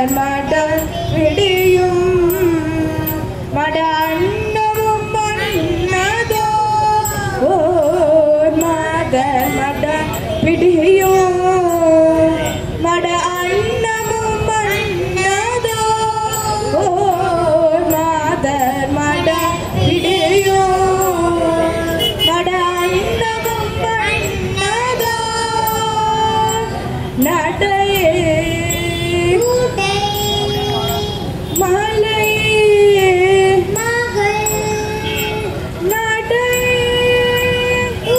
மட விடியும் மட அன்னமும் மன்னதோ ஓர் மாதர் மட விடியும் மட அன்னமும் மன்னதோ ஓர் மாதர் மட விடியும் மட அன்னமும் மன்னதோ நடையே மலையே நடையே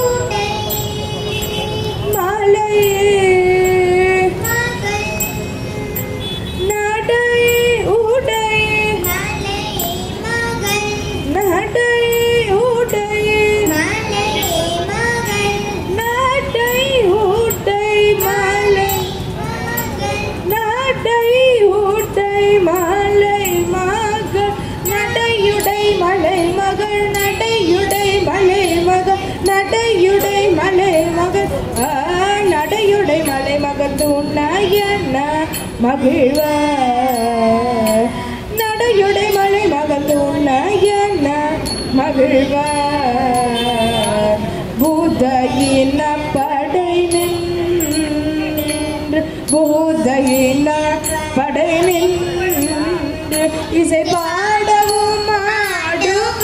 மலையே நடை உடை நடை உடை நடை உடை மலை நடை உடை மலை மகள் நடையுடை மலை மகள் நடையுடை மலை மகள் நடையுடை மலை மகள் ஆ, நடையுடை மலை மகள் துணையன மகிழ்வ நடையுடை மலை மகள் துணையன மகிழ்வ பூதையின படை நின்று பூதையின படை நின்று இசை பாடவும் ஆடுவ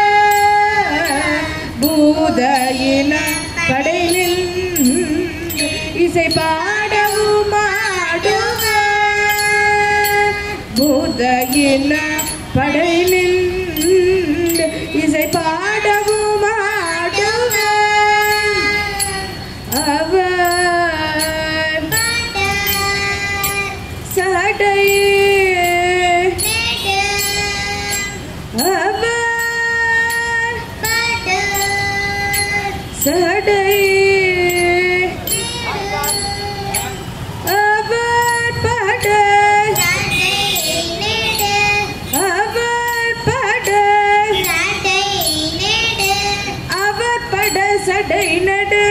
பூதையின படை நின்று இசை பாடவும் ஆடுவ பூதையின படை நின்று இசை பாடவும் ஆடுவ அவர் சடையே அவர் சடையே அவர் படை அவர் படை அவர் பட சடை நடு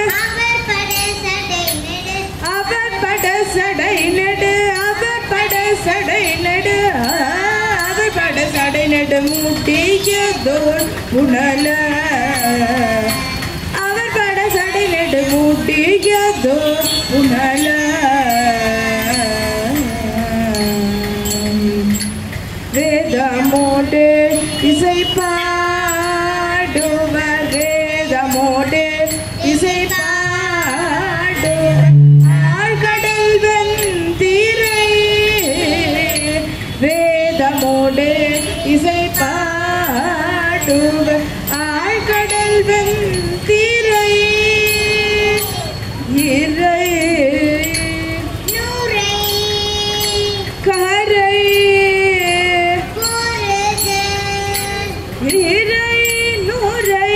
அவர் பட சடை நடு அவர் பட சடை நடு ஆ, அவர் பட சடை நடு மூட்டியதோர் புனல அவர் பட சடை நடு மூட்டியதோர் புனல வேதமோடு இசை பாடுவர் வேதமோடு இசை பாடுவர் ஆழ்கடல் வெந்திரை வேதமோடு இசை பாடுவர் ஆழ்கடல் வெந்திரை இறை கரை இறை நுரை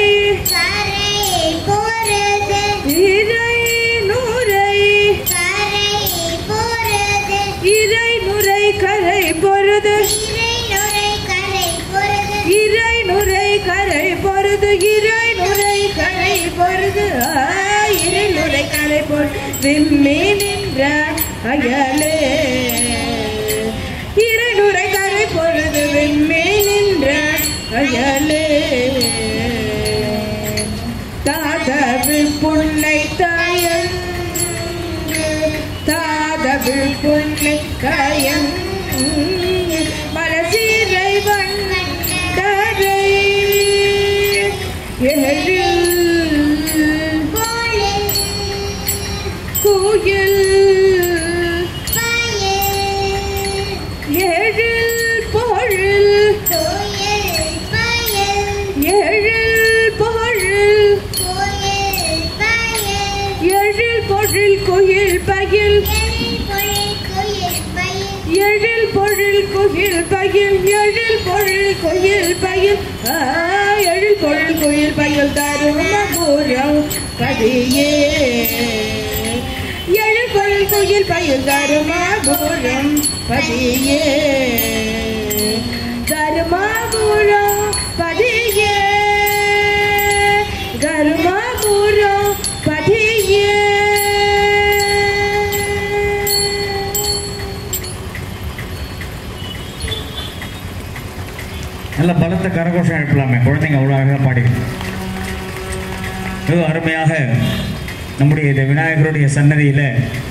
இறை நுரை இறை நுரை கரை பொருது இறை நுரை கரை பொருது இறை நுரை கரை பொருது ஆ, இறை நுரை கரை பொருது விம்மி நின்ற அயலே இறை நுரை கரை பொருது விம்மி நின்ற அயலே தாதவில் புன்னை தாயன் தாதவில் புன்னை காயன் மலசீரை வண்டரை எழில் குயில் எழில் பொழில் எழில் பொழில் எழில் பொழில் குயில் பயில் எழில் பொழில் குயில் பயில் எழில் பொழில் குயில் பயில் ஆ, எழில் பொழில் குயில் பயில் தருமபுரம் பதியே எழில் பொழில் குயில் பயில் தருமபுரம் பதியே தருமபுரம் பதியே தருமபுரம் பதியே நல்ல பலத்த கரகோஷம் எழுப்பலாமே குழந்தைங்க அவ்வளோ அழகாக பாடி மிக அருமையாக நம்முடைய இந்த விநாயகருடைய சன்னதியில்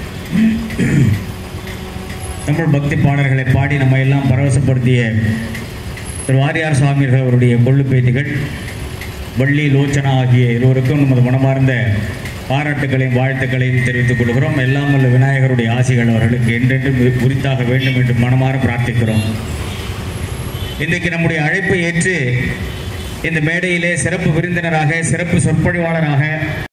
தமிழ் பக்தி பாடல்களை பாடி நம்ம எல்லாம் பரவசப்படுத்திய திரு வாரியார் சுவாமிகள் அவருடைய கொள்ளு பேத்திகள் வள்ளி லோச்சனா ஆகிய இருவருக்கும் நமது மனமார்ந்த பாராட்டுகளையும் வாழ்த்துக்களையும் தெரிவித்துக் கொள்கிறோம் எல்லாம் வல்ல விநாயகருடைய ஆசிகள் அவர்களுக்கு என்றென்றும் உரித்தாக வேண்டும் என்று மனமாற பிரார்த்திக்கிறோம் இன்றைக்கு நம்முடைய அழைப்பை ஏற்று இந்த மேடையிலே சிறப்பு விருந்தினராக சிறப்பு சொற்பொழிவாளராக